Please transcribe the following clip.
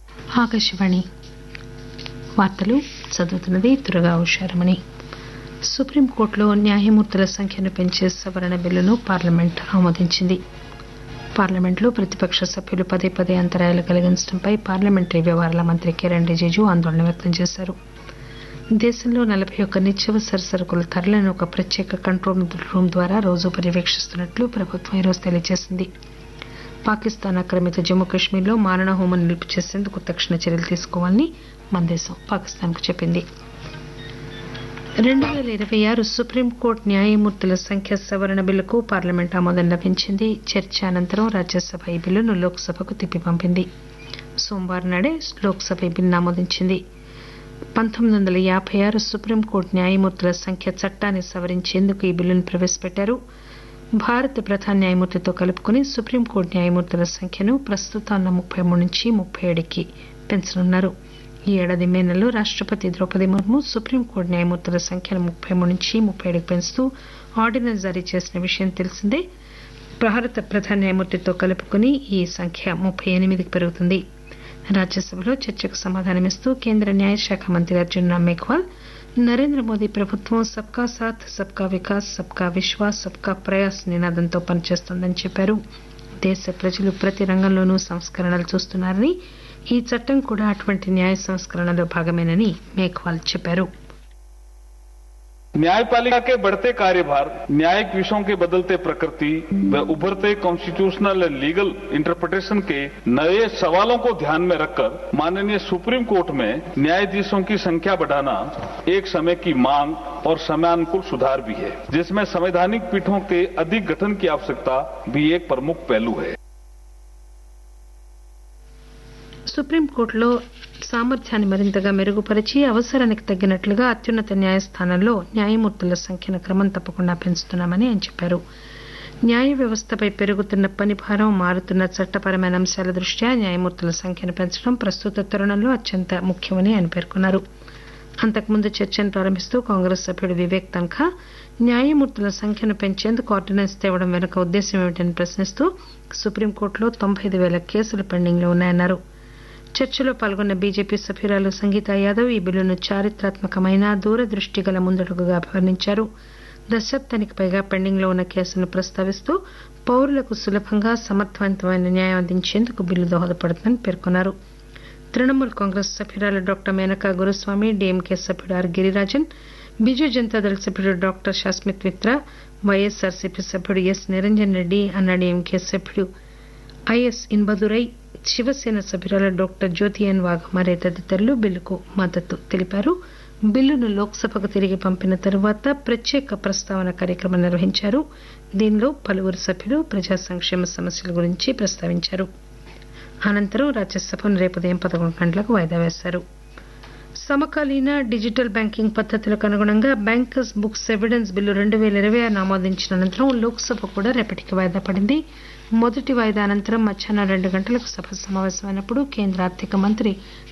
ఆకాశవాణి వార్తలు చదువుతున్నది దుర్గా ఉషారమణి సుప్రీంకోర్టులో న్యాయమూర్తుల సంఖ్యను పెంచే సవరణ బిల్లును పార్లమెంట్ ఆమోదించింది పార్లమెంట్లో ప్రతిపక్ష సభ్యులు పదే పదే అంతరాయాలు కలిగించడంపై పార్లమెంటరీ వ్యవహారాల మంత్రి కిరణ్ రిజిజు ఆందోళన వ్యక్తం చేశారు దేశంలో నలబై ఒక్క నిత్యావసర సరుకుల ధరలను ఒక ప్రత్యేక కంట్రోల్ రూమ్ ద్వారా రోజూ పర్యవేక్షిస్తున్నట్లు ప్రభుత్వం ఈరోజు తెలియజేసింది పాకిస్తాన్ ఆక్రమిత జమ్మూ కశ్మీర్లో మారణహోమం నిలుపు చేసేందుకు తక్షణ చర్యలు తీసుకోవాలని మన దేశం పాకిస్తాన్కు చెప్పింది రెండు పేల ఇరవై ఆరు సుప్రీంకోర్టు న్యాయమూర్తుల సంఖ్య సవరణ బిల్లుకు పార్లమెంట్ ఆమోదం లభించింది చర్చ అనంతరం రాజ్యసభ ఈ బిల్లును లోక్సభకు తిప్పి పంపింది సోమవారం నాడే లోక్సభ ఈ బిల్లును ఆమోదించింది పంతొమ్మిది వందల యాబై ఆరు సుప్రీంకోర్టు న్యాయమూర్తుల సంఖ్య చట్టాన్ని సవరించేందుకు ఈ బిల్లును ప్రవేశపెట్టారు భారత ప్రధాన న్యాయమూర్తితో కలుపుకుని సుప్రీంకోర్టు న్యాయమూర్తుల సంఖ్యను ప్రస్తుతం ఉన్న ముప్పై మూడు నుంచి ముప్పై ఏడుకి పెంచనున్నారు ఈ ఏడాది మే నెలలో రాష్టపతి ద్రౌపది ముర్ము సుప్రీంకోర్టు న్యాయమూర్తుల సంఖ్యను ముప్పై మూడు నుంచి ముప్పై ఏడుకి పెంచుతూ ఆర్డినెన్స్ జారీ చేసిన విషయం తెలిసిందే భారత ప్రధాన న్యాయమూర్తితో కలుపుకుని ఈ సంఖ్య ముప్పై ఎనిమిదికి పెరుగుతుంది రాజ్యసభలో చర్చకు సమాధానమిస్తూ కేంద్ర న్యాయశాఖ మంత్రి అర్జున్ రామ్ మేఘ్వాల్ నరేంద్ర మోదీ ప్రభుత్వం సబ్కా సాథ్ సబ్కా వికాస్ సబ్కా విశ్వాస్ సబ్కా ప్రయాస్ నినాదంతో పనిచేస్తోందని చెప్పారు దేశ ప్రజలు ప్రతి రంగంలోనూ సంస్కరణలు చూస్తున్నారని ఈ చట్టం కూడా అటువంటి న్యాయ సంస్కరణలో భాగమేనని మేఘ్వాల్ చెప్పారు न्यायपालिका के बढ़ते कार्यभार न्यायिक विषयों की बदलते प्रकृति व उभरते कॉन्स्टिट्यूशनल एंड लीगल इंटरप्रिटेशन के नए सवालों को ध्यान में रखकर माननीय सुप्रीम कोर्ट में न्यायाधीशों की संख्या बढ़ाना एक समय की मांग और समयानुकूल सुधार भी है जिसमें संवैधानिक पीठों के अधिक गठन की आवश्यकता भी एक प्रमुख पहलू है సుప్రీంకోర్టులో సామర్థ్యాన్ని మరింతగా మెరుగుపరిచి అవసరానికి తగ్గినట్లుగా అత్యున్నత న్యాయస్థానాల్లో న్యాయమూర్తుల సంఖ్యను క్రమం తప్పకుండా పెంచుతున్నామని ఆయన చెప్పారు న్యాయ వ్యవస్థపై పెరుగుతున్న పనిభారం మారుతున్న చట్టపరమైన అంశాల దృష్ట్యా న్యాయమూర్తుల సంఖ్యను పెంచడం ప్రస్తుత తరుణంలో అత్యంత ముఖ్యమని ఆయన పేర్కొన్నారు అంతకుముందు చర్చను ప్రారంభిస్తూ కాంగ్రెస్ సభ్యుడు వివేక్ తన్ఖా న్యాయమూర్తుల సంఖ్యను పెంచేందుకు ఆర్డినెన్స్ తేవడం వెనుక ఉద్దేశం ఏమిటని ప్రశ్నిస్తూ సుప్రీంకోర్టులో తొంభై ఐదు వేల కేసులు పెండింగ్లో ఉన్నాయన్నారు చర్చలో పాల్గొన్న బీజేపీ సభ్యురాలు సంగీతా యాదవ్ ఈ బిల్లును చారిత్రాత్మకమైన దూరదృష్టి గల ముందడుగుగా అభివర్ణించారు దశాబ్దానికి పైగా పెండింగ్లో ఉన్న కేసులను ప్రస్తావిస్తూ పౌరులకు సులభంగా సమర్థవంతమైన న్యాయం అందించేందుకు బిల్లు దోహదపడుతుందని పేర్కొన్నారు తృణమూల్ కాంగ్రెస్ సభ్యురాలు డాక్టర్ మేనకా గురుస్వామి డీఎంకే సభ్యుడు ఆర్ గిరిరాజన్ బిజు జనతాదళ సభ్యుడు డాక్టర్ శాస్మిత్ మిత్రా వైఎస్ఆర్సీపీ సభ్యుడు ఎస్ నిరంజన్ రెడ్డి అన్నాడీఎంకే సభ్యుడు ఐఎస్ ఇన్బదురై శివసేన సభ్యురాలు డాక్టర్ జ్యోతి ఎన్ వాఘమారే తదితరులు బిల్లుకు మద్దతు తెలిపారు బిల్లును లోక్సభకు తిరిగి పంపిన తరువాత ప్రత్యేక ప్రస్తావన కార్యక్రమం నిర్వహించారు దీనిలో పలువురు సభ్యులు ప్రజా సంక్షేమ సమస్యల గురించి ప్రస్తావించారు అనంతరం రాజ్యసభను రేపు ఉదయం పదకొండు గంటలకు వాయిదా వేశారు సమకాలీన డిజిటల్ బ్యాంకింగ్ పద్దతులకు అనుగుణంగా బ్యాంకర్స్ బుక్స్ ఎవిడెన్స్ బిల్లు రెండు పేల ఇరవై ఆరును ఆమోదించిన అనంతరం లోక్సభ కూడా రేపటికి వాయిదా పడింది మొదటి వాయిదా అనంతరం మధ్యాహ్నం రెండు గంటలకు సభ సమావేశమైనప్పుడు కేంద్ర ఆర్థిక మంత్రి